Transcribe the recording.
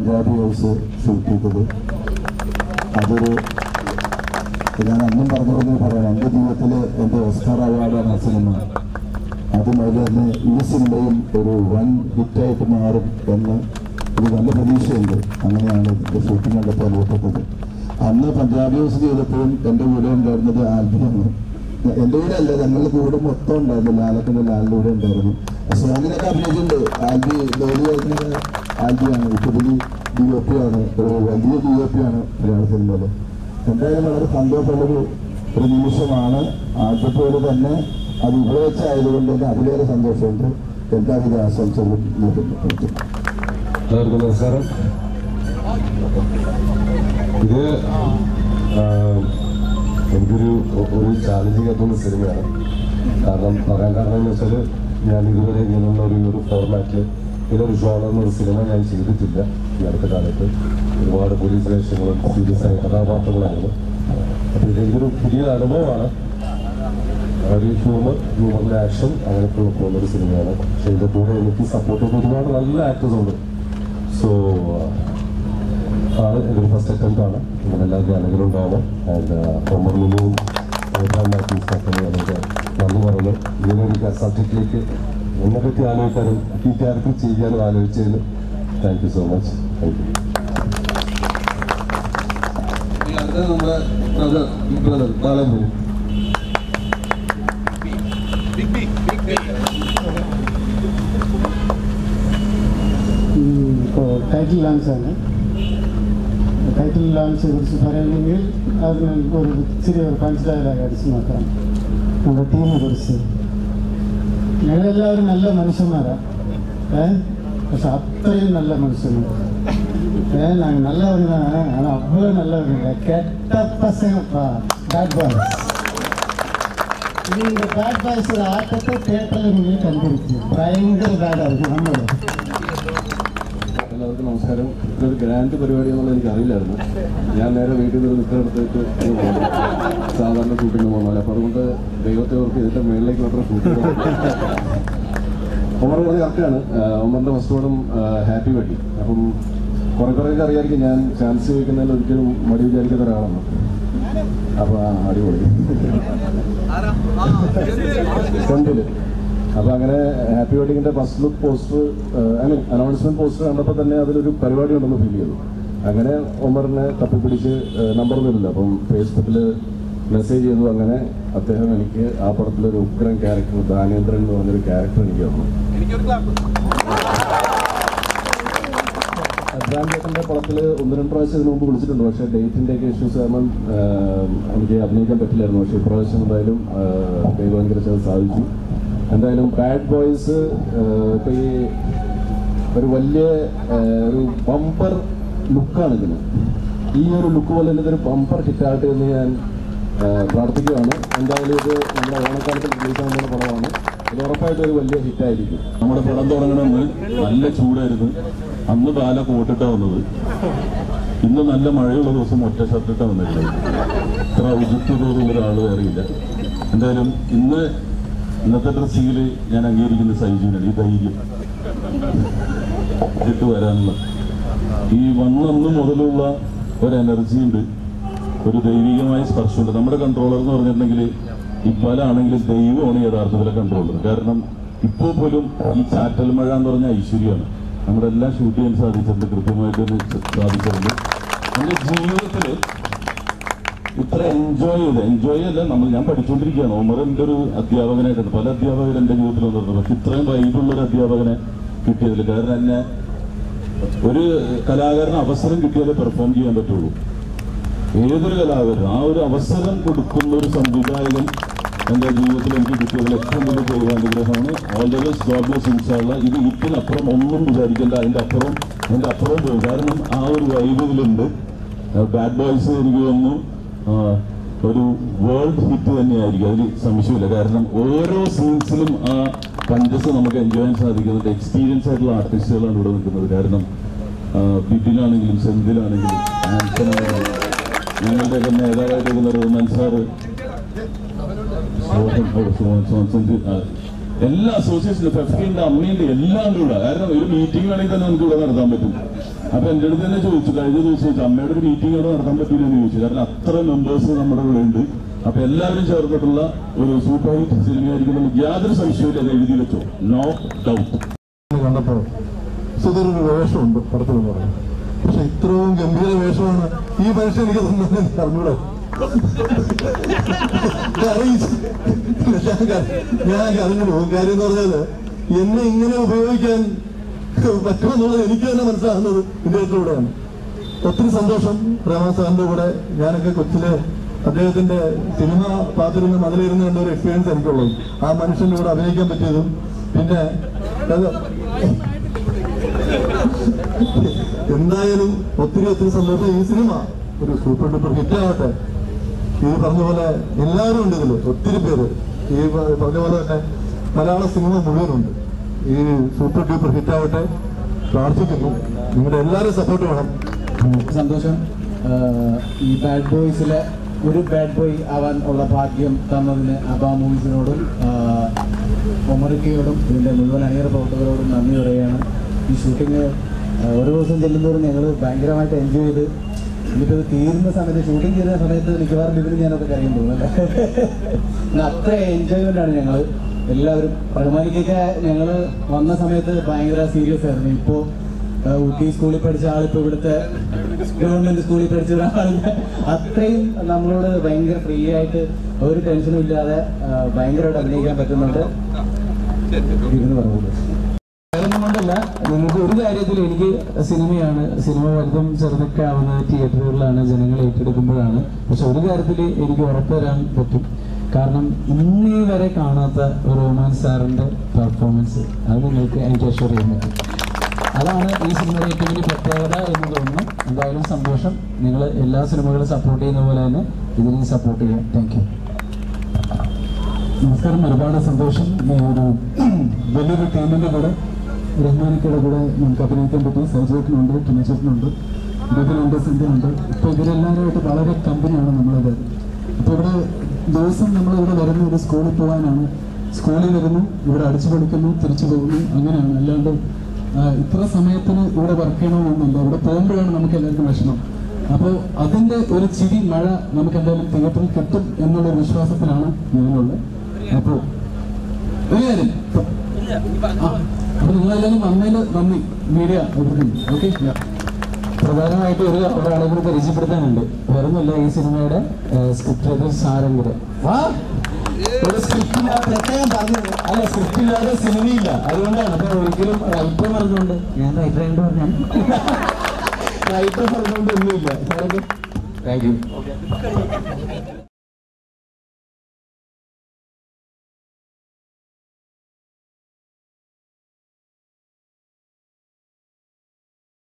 Punjabi house shoot ചെയ്തത് അതൊരു ഞാൻ അന്നും പറഞ്ഞതെന്ന് പറയാം എൻ്റെ ജീവിതത്തിൽ എൻ്റെ ഓസ്കാർ അവാർഡാണ് ആ സിനിമ അതുപോലെ തന്നെ ഈ സിനിമയും ഒരു വൻ ഹിറ്റായിട്ട് മാറും എന്ന് ഒരു നല്ല പ്രതീക്ഷയുണ്ട് അങ്ങനെയാണ് ഇതിൻ്റെ ഷൂട്ടിംഗ് കണ്ടപ്പോൾ അനുഭവപ്പെട്ടത് അന്ന് പഞ്ചാബി ഹൗസ് ചെയ്തപ്പോഴും എൻ്റെ കൂടെ ഉണ്ടായിരുന്നത് ആൽബിയാണ് എൻ്റെ കൂടെ അല്ല ഞങ്ങളുടെ കൂടെ മൊത്തം ഉണ്ടായിരുന്നു ലാലത്തിൻ്റെ ലാലിൻ്റെ കൂടെ ഉണ്ടായിരുന്നു സോങ്ങിനൊക്കെ അഭിനയിച്ചിട്ടുണ്ട് ആൽബി ലോലിയായിട്ടുള്ള ആൽബിയാണ് ഉപരി ഡി ഒ പി ആണ് ഒരു വലിയ ഡി ഒ പി ആണ് മലയാള സിനിമയിൽ എന്തായാലും വളരെ സന്തോഷമുള്ളൊരു ഒരു നിമിഷമാണ് അതുപോലെ തന്നെ അത് ഇവിടെ വെച്ചായതുകൊണ്ട് തന്നെ അതിലേറെ സന്തോഷമുണ്ട് എല്ലാവിധ ആശംസകളും നേരുന്നു എല്ലാവർക്കും നമസ്കാരം ഇത് ആ, എനിക്കൊരു ഒരു ചാലഞ്ചിങ് ആയിട്ടുള്ള സിനിമയാണ് കാരണം പറയാൻ കാരണം എന്ന് വെച്ചാൽ ഞാൻ ഇതുവരെ ഇങ്ങനെയുള്ള ഒരു ഒരു ഫോർമാറ്റിൽ ഇങ്ങനൊരു ഷോളർ എന്നൊരു സിനിമ ഞാൻ ചെയ്തിട്ടില്ല ഈ അടുത്ത കാലത്ത് ഒരുപാട് പോലീസ് വേഷങ്ങളും സീരിയസ് ആയ കഥാപാത്രങ്ങളായിരുന്നു അപ്പോൾ ഇതെനിക്കൊരു പുതിയ അനുഭവമാണ് ഒരു ഹ്യൂമർ ഹ്യൂമറിൻ്റെ ആക്ഷൻ അങ്ങനെയൊക്കെ പോകുന്ന ഒരു സിനിമയാണ് പക്ഷേ ഇതിൻ്റെ കൂടെ എനിക്ക് സപ്പോർട്ട് ചെയ്യുന്ന ഒരുപാട് നല്ല ആക്ടേഴ്സ് ഉണ്ട് സോ ആണ് ഇതൊരു ഫസ്റ്റ് അറ്റംപ്റ്റ് ആണ് നിങ്ങളുടെ എല്ലാ ഗാനങ്ങളും ഉണ്ടാവണം ആൻഡ് ഒമർ ലുലുവും എനിക്ക് നന്ദി പറഞ്ഞു ഇങ്ങനൊരു സബ്ജക്റ്റിലേക്ക് എന്നെ പറ്റി ആലോചിക്കാനും ഈ ക്യാരക്ടർ ചെയ്യാനും ആലോചിച്ചതിന് thank you so much thank you അടുത്ത നമ്മുടെ ബ്രദർ ബ്രദർ ബാലഭൂ ഇപ്പോൾ ടൈറ്റിൽ ലോഞ്ചാണ് ടൈറ്റിൽ ലോഞ്ചിനെ കുറിച്ച് പറയുകയാണെങ്കിൽ അത് ഒരു ചെറിയൊരു പഞ്ച് ഡയലോഗ് അടിച്ചു നോക്കാം നമ്മുടെ ടീമിനെ കുറിച്ച് ഞങ്ങളെല്ലാവരും നല്ല മനുഷ്യന്മാരാ ഏ പക്ഷെ അത്രയും നല്ല മനുഷ്യന്മാർ ഏ நாங்கள் நல்லவங்க தானே ஆனால் அவ்வளோ நல்லவங்க கெட்ட பசங்கப்பா பேட் பாய்ஸ் இந்த பேட் பாய்ஸோட ஆட்டத்தை தேட்டரில் நீங்கள் கண்டிருக்கு பயங்கர பேடாக இருக்குது நம்மளோட എല്ലാവർക്കും നമസ്കാരം ഇതൊരു ഗ്രാൻഡ് പരിപാടി എന്നുള്ളത് എനിക്ക് അറിയില്ലായിരുന്നു ഞാൻ നേരെ വീട്ടിൽ നിന്ന് നിൽക്കാൻ എടുത്തിട്ട് അങ്ങ് പോകുന്നു. സാധാരണ ഷൂട്ടിങ്ങിന് പോകുന്നില്ല അപ്പോൾ അതുകൊണ്ട് ദൈവത്തെ ഓർക്ക് ഇതിന്റെ മേളിലേക്ക് മാത്രം ഷൂട്ടിംഗ് ഒമർ പറഞ്ഞത് കറക്റ്റാണ് ഒമറിന്റെ ഫസ്റ്റ് പടം ഹാപ്പി വെഡി അപ്പം കുറെ കുറേ അറിയാമായിരിക്കും ഞാൻ ചാൻസ് ചോദിക്കുന്നതിൽ ഒരിക്കലും മടി വിചാരിക്കുന്ന ഒരാളാണ് അപ്പൊ ആ, അടിപൊളി ഫ്രണ്ടില് അപ്പൊ അങ്ങനെ ഹാപ്പി വെഡിങ്ങിന്റെ first look poster I mean announcement poster കണ്ടപ്പോൾ തന്നെ അതിലൊരു പരിപാടി ഉണ്ടെന്ന് ഫീൽ ചെയ്തു അങ്ങനെ ഒമറിനെ തപ്പിപ്പിടിച്ച് നമ്പർ തരില്ല അപ്പം ഫേസ്ബുക്കിൽ മെസ്സേജ് ചെയ്തു അങ്ങനെ അദ്ദേഹം എനിക്ക് ആ പടത്തിലൊരു ഉഗ്രൻ ക്യാരക്ടർ ദാനേന്ദ്രൻ എന്ന് പറഞ്ഞൊരു ക്യാരക്ടർ എനിക്ക് തന്നു അബ്രാം ചേട്ടൻ്റെ പടത്തിൽ ഒന്ന് രണ്ട് പ്രാവശ്യം ഇതിനു മുമ്പ് വിളിച്ചിട്ടുണ്ട് പക്ഷേ ഡേറ്റിൻ്റെ ഒക്കെ ഇഷ്യൂസ് കാരണം ആഹ്, എനിക്ക് അഭിനയിക്കാൻ പറ്റില്ലായിരുന്നു പക്ഷേ ഇപ്രാവശ്യം എന്തായാലും ആഹ്, ദൈവം അനുഗ്രഹിച്ചത് സാധിച്ചു എന്തായാലും ബാഡ് ബോയ്സ് ഇപ്പോൾ ഈ ഒരു വലിയ ആഹ്, ഒരു ബമ്പർ ലുക്കാണ് ഇതിന് ഈ ഒരു ലുക്ക് പോലെ തന്നെ ഇതൊരു ബമ്പർ ഹിറ്റാകട്ടെ എന്ന് ഞാൻ ആഹ്, പ്രാർത്ഥിക്കുകയാണ് എന്തായാലും ഇത് നമ്മുടെ ഓണക്കാലത്തിൽ റിലീസ് ആകുന്ന പടമാണ് ഇത് ഉറപ്പായിട്ടും ഒരു വലിയ ഹിറ്റായിരിക്കും നമ്മുടെ പടം തുടങ്ങണമെന്ന് നല്ല ചൂടായിരുന്നു അന്ന് ബാല കോട്ടിട്ടാ വന്നത് ഇന്ന് നല്ല മഴയുള്ള ദിവസം ഒറ്റ ഷർട്ടിട്ടാ വന്നിട്ടുള്ളത് ഇത്ര ഉചിത്യതോടുള്ള ഒരാൾ വേറെയില്ല എന്തായാലും ഇന്ന് ഇന്നത്തെ ഡ്രസ്സിങ്ങിൽ ഞാൻ അംഗീകരിക്കുന്ന സൈജുവിനാണ് ഈ ധൈര്യം ഇട്ട് വരാനുള്ള ഈ വന്നന്ന് മുതലുള്ള ഒരു എനർജി ഉണ്ട് ഒരു ദൈവികമായ സ്പർശമുണ്ട് നമ്മുടെ കൺട്രോളർ എന്ന് പറഞ്ഞിട്ടുണ്ടെങ്കിൽ ഇപ്പാലാണെങ്കിലും ദൈവമാണ് യഥാർത്ഥത്തിലെ കൺട്രോളർ കാരണം ഇപ്പോൾ പോലും ഈ ചാറ്റൽ മഴ എന്ന് പറഞ്ഞ ഐശ്വര്യമാണ് നമ്മുടെ എല്ലാം ഷൂട്ട് ചെയ്യാൻ സാധിച്ചിട്ടുണ്ട് കൃത്യമായിട്ട് തന്നെ സാധിച്ചിട്ടുണ്ട് എൻ്റെ ജീവിതത്തിൽ ഇത്ര എൻജോയ് ചെയ്ത് എൻജോയ് അല്ല നമ്മൾ ഞാൻ പഠിച്ചുകൊണ്ടിരിക്കുകയാണ് ഒമർ എൻ്റെ ഒരു അധ്യാപകനായിട്ടുണ്ട് പല അധ്യാപകർ എൻ്റെ ജീവിതത്തിൽ വന്നിട്ടുണ്ട് പക്ഷെ ഇത്രയും വൈബുള്ള ഒരു അധ്യാപകനെ കിട്ടിയതിൽ കാരണം എന്നെ ഒരു കലാകാരന് അവസരം കിട്ടിയാലേ പെർഫോം ചെയ്യാൻ പറ്റുള്ളൂ ഏതൊരു കലാകാരനും ആ ഒരു അവസരം കൊടുക്കുന്ന ഒരു സംവിധായകൻ എൻ്റെ ജീവിതത്തിൽ എനിക്ക് കിട്ടിയതിൽ ഏറ്റവും വലിയ ദൈവാനുഗ്രഹമാണ് all the best God bless ഇൻഷാള്ള ഇത് ഇതിനപ്പുറം ഒന്നും വിചാരിക്കേണ്ട അതിൻ്റെ അപ്പുറം അതിൻ്റെ അപ്പുറം പോകും കാരണം ആ ഒരു വൈബ് ഇതിലുണ്ട് ബാഡ് ബോയ്സ് എനിക്ക് തോന്നുന്നു ആ, ഒരു വേൾഡ് ഹിറ്റ് തന്നെയായിരിക്കും അതിൽ സംശയമില്ല കാരണം ഓരോ സീൻസിലും ആ പഞ്ചസ് നമുക്ക് എൻജോയ് ചെയ്യാൻ സാധിക്കുന്നുണ്ട് എക്സ്പീരിയൻസ് ആയിട്ടുള്ള ആർട്ടിസ്റ്റുകളാണ് ഇവിടെ നിൽക്കുന്നത് കാരണം ആ, ബിബിനാണെങ്കിലും സെന്തിലാണെങ്കിലും ആൻസനാണെങ്കിലും ഞങ്ങളുടെയൊക്കെ നേതാവായിട്ട് നിൽക്കുന്ന റഹ്മാൻ സാറ് സോഹൻ ഓ, സോഹൻ സോഹൻ സെന്തിൽ ആ, എല്ലാ അസോസിയേഷനും ഫെഫ്റ്റിന്റെ അമ്മയുണ്ട് എല്ലാം കൂടെ കാരണം ഒരു മീറ്റിംഗ് വേണമെങ്കിൽ തന്നെ നമുക്ക് ഇവിടെ നടത്താൻ പറ്റും അപ്പൊ എന്റെ അടുത്ത് തന്നെ ചോദിച്ചു കഴിഞ്ഞ ദിവസം ചോദിച്ചു അമ്മയുടെ ഒരു മീറ്റിംഗ് ഇവിടെ നടത്താൻ പറ്റില്ലെന്ന് ചോദിച്ചു കാരണം അത്ര മെമ്പേഴ്സ് നമ്മുടെ ഇവിടെ ഉണ്ട് അപ്പൊ എല്ലാവരും ചേർന്നിട്ടുള്ള ഒരു സൂപ്പർ ഹിറ്റ് സിനിമയായിരിക്കും നമുക്ക് യാതൊരു സംശയവും അത് എഴുതി വെച്ചോ നോ ഡൗട്ട് കണ്ടപ്പോ സുധീറൊരു വേഷമുണ്ട് പടത്തിൽ പറഞ്ഞു പക്ഷെ ഇത്രയും ഗംഭീര വേഷമാണ് ഈ മനുഷ്യൻ എനിക്ക് തന്നെ അറിഞ്ഞൂടെ അറിയിച്ചു ഞാൻ ക- ഞാൻ കരഞ്ഞു പോകും കാര്യം എന്ന് പറഞ്ഞാല് എന്നെ ഇങ്ങനെ ഉപയോഗിക്കാൻ പറ്റുമെന്നുള്ളത് എനിക്ക് തന്നെ മനസ്സിലാകുന്നത് ഇദ്ദേഹത്തിലൂടെയാണ് ഒത്തിരി സന്തോഷം രമാ സാറിന്റെ കൂടെ ഞാനൊക്കെ കൊച്ചിലെ അദ്ദേഹത്തിന്റെ സിനിമ പാത്തിരുന്ന് മതിലിരുന്ന് കണ്ട ഒരു എക്സ്പീരിയൻസ് എനിക്കുള്ളത് ആ മനുഷ്യന്റെ കൂടെ അഭിനയിക്കാൻ പറ്റിയതും പിന്നെ അത് എന്തായാലും ഒത്തിരി ഒത്തിരി സന്തോഷം ഈ സിനിമ ഒരു സൂപ്പർ ഡൂപ്പർ ഹിറ്റ് ആവട്ടെ ഈ പറഞ്ഞ പോലെ എല്ലാവരും ഉണ്ട് ഇതില് ഒത്തിരി പേര് ഈ പ- പറഞ്ഞ പോലെ തന്നെ മലയാള സിനിമ മുഴുവനുണ്ട് ഈ സൂപ്പർ ഡൂപ്പർ ഹിറ്റ് ആവട്ടെ പ്രാർത്ഥിക്കുന്നു നിങ്ങളുടെ എല്ലാവരും സപ്പോർട്ട് വേണം സന്തോഷം ആഹ് ഈ ബാഡ് ബോയ്സിലെ ഒരു ബാഡ് ബോയ് ആവാൻ ഉള്ള ഭാഗ്യം തന്നതിന് അബാ മൂവീസിനോടും ഒമറിക്കയോടും ഇതിൻ്റെ മുഴുവൻ അണിയറ പ്രവർത്തകരോടും നന്ദി പറയുകയാണ് ഈ ഷൂട്ടിങ് ഓരോ ദിവസം ചെല്ലുന്നവരും ഞങ്ങൾ ഭയങ്കരമായിട്ട് എൻജോയ് ചെയ്ത് ഇനിയിപ്പോൾ ഇത് തീരുന്ന സമയത്ത് ഷൂട്ടിംഗ് ചെയ്യുന്ന സമയത്ത് മിക്കവാറും ഇതിന് ഞാനൊക്കെ കറിയാൻ തോന്നുന്നു അല്ലേ അത്ര എൻജോയ്മെൻ്റ് ആണ് ഞങ്ങൾ എല്ലാവരും റഹ്മാനിക്കൊക്കെ ഞങ്ങൾ വന്ന സമയത്ത് ഭയങ്കര സീരിയസ് ആയിരുന്നു ഇപ്പോൾ ആഹ് ഊട്ടി സ്കൂളിൽ പഠിച്ച ആളിപ്പോ ഇവിടുത്തെ ഗവൺമെന്റ് സ്കൂളിൽ പഠിച്ച ഒരാളില്ല അത്രയും നമ്മളോട് ഭയങ്കര ഫ്രീ ആയിട്ട് ഒരു ടെൻഷനും ഇല്ലാതെ ആഹ് ഭയങ്കരമായിട്ട് അഭിനയിക്കാൻ പറ്റുന്നുണ്ട് ഇരുന്ന് പറയുള്ളൂ അതൊന്നും കൊണ്ടല്ല നിങ്ങൾക്ക് ഒരു കാര്യത്തിൽ എനിക്ക് സിനിമയാണ് സിനിമ വലുതും ചെറുതൊക്കെ ആവുന്നത് തിയേറ്ററുകളിലാണ് ജനങ്ങൾ ഏറ്റെടുക്കുമ്പോഴാണ് പക്ഷെ ഒരു കാര്യത്തിൽ എനിക്ക് ഉറപ്പ് തരാൻ പറ്റും കാരണം ഇന്നേ വരെ കാണാത്ത ഒരു റോമാൻ സാറിന്റെ പെർഫോമൻസ് അത് നിങ്ങൾക്ക് എനിക്ക് അഷ്വർ ചെയ്യാൻ പറ്റും അതാണ് ഈ സിനിമയുടെ ഏറ്റവും വലിയ പ്രത്യേകത എന്ന് തോന്നുന്നു എന്തായാലും സന്തോഷം നിങ്ങൾ എല്ലാ സിനിമകളും സപ്പോർട്ട് ചെയ്യുന്ന പോലെ തന്നെ ഇതിനെയും സപ്പോർട്ട് ചെയ്യാം താങ്ക് യു നമസ്കാരം ഒരുപാട് സന്തോഷം ഈ ഒരു വലിയൊരു ടീമിന്റെ കൂടെ റഹ്മാനിക്കയുടെ കൂടെ നമുക്ക് അഭിനയിക്കാൻ പറ്റി സൗജേട്ടനുണ്ട് ടിനച്ചേട്ടനുണ്ട് ബിബിനുണ്ട് സിന്ധുണ്ട് ഇപ്പോൾ ഇവരെല്ലാവരുമായിട്ട് വളരെ കമ്പനിയാണ് നമ്മളിത് ഇപ്പോൾ ഇവിടെ ദിവസം നമ്മളിവിടെ വരുന്ന ഒരു സ്കൂളിൽ പോകാനാണ് സ്കൂളിൽ വരുന്നു ഇവിടെ അടിച്ചു പഠിക്കുന്നു തിരിച്ചു പോകുന്നു അങ്ങനെയാണ് അല്ലാണ്ട് ആ, ഇത്ര സമയത്തിന് ഇവിടെ വർക്ക് ചെയ്യണമെന്നൊന്നുമില്ല ഇവിടെ പോകുമ്പോഴാണ് നമുക്ക് എല്ലാവർക്കും വിഷമം അപ്പോൾ അതിന്റെ ഒരു ചിരി മഴ നമുക്ക് എന്തായാലും തിയേറ്ററിൽ കിട്ടും എന്നുള്ള ഒരു വിശ്വാസത്തിലാണ് ഞാനുള്ളത് അപ്പോൾ ഒരു കാര്യം ആ, അപ്പൊ നിങ്ങളെല്ലാവരും വന്നതിൽ നന്ദി മീഡിയ ഓക്കെ പ്രധാനമായിട്ട് ഒരു ഒരാളെ കൂടി പരിചയപ്പെടുത്താനുണ്ട് വേറൊന്നുമില്ല ഈ സിനിമയുടെ സ്ക്രിപ്റ്റ് റൈറ്റർ സാരംഗര് വാ ഒരു സ്ക്രിപ്റ്റ് പ്രത്യേകം പറഞ്ഞു അല്ല സ്ക്രിപ്റ്റ് ഇല്ലാതെ സിനിമയില്ല അതുകൊണ്ടാണ് അപ്പൊ ഒരിക്കലും റൈറ്റർ പറഞ്ഞുകൊണ്ട് ഞാൻ റൈറ്റർ ആയിട്ട് പറഞ്ഞാൽ റൈറ്റർ പറഞ്ഞുകൊണ്ട് ഒന്നുമില്ല സാറൊക്കെ താങ്ക് യു